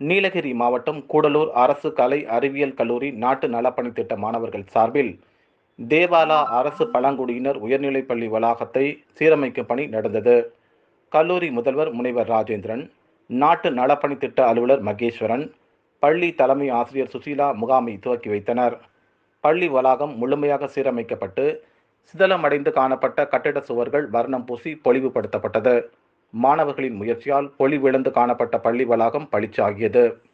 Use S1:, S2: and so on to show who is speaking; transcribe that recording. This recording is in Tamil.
S1: நீலகிரி மாவட்டம் கூடலூர் அரசு கலை அறிவியல் கல்லூரி நாட்டு நலப்பணி திட்ட மாணவர்கள் சார்பில் தேவாலா அரசு பழங்குடியினர் உயர்நிலைப் பள்ளி வளாகத்தை சீரமைக்கும் பணி நடந்தது கல்லூரி முதல்வர் முனைவர் ராஜேந்திரன் நாட்டு நலப்பணி திட்ட அலுவலர் மகேஸ்வரன் பள்ளி தலைமை ஆசிரியர் சுசீலா முகாமை துவக்கி வைத்தனர் பள்ளி வளாகம் முழுமையாக சீரமைக்கப்பட்டு சிதலமடைந்து காணப்பட்ட கட்டிட சுவர்கள் வர்ணம் பூசி பொலிவுபடுத்தப்பட்டது மாணவர்களின் முயற்சியால் பொலிவிழந்து காணப்பட்ட பள்ளி வளாகம் பளிச்சாகியது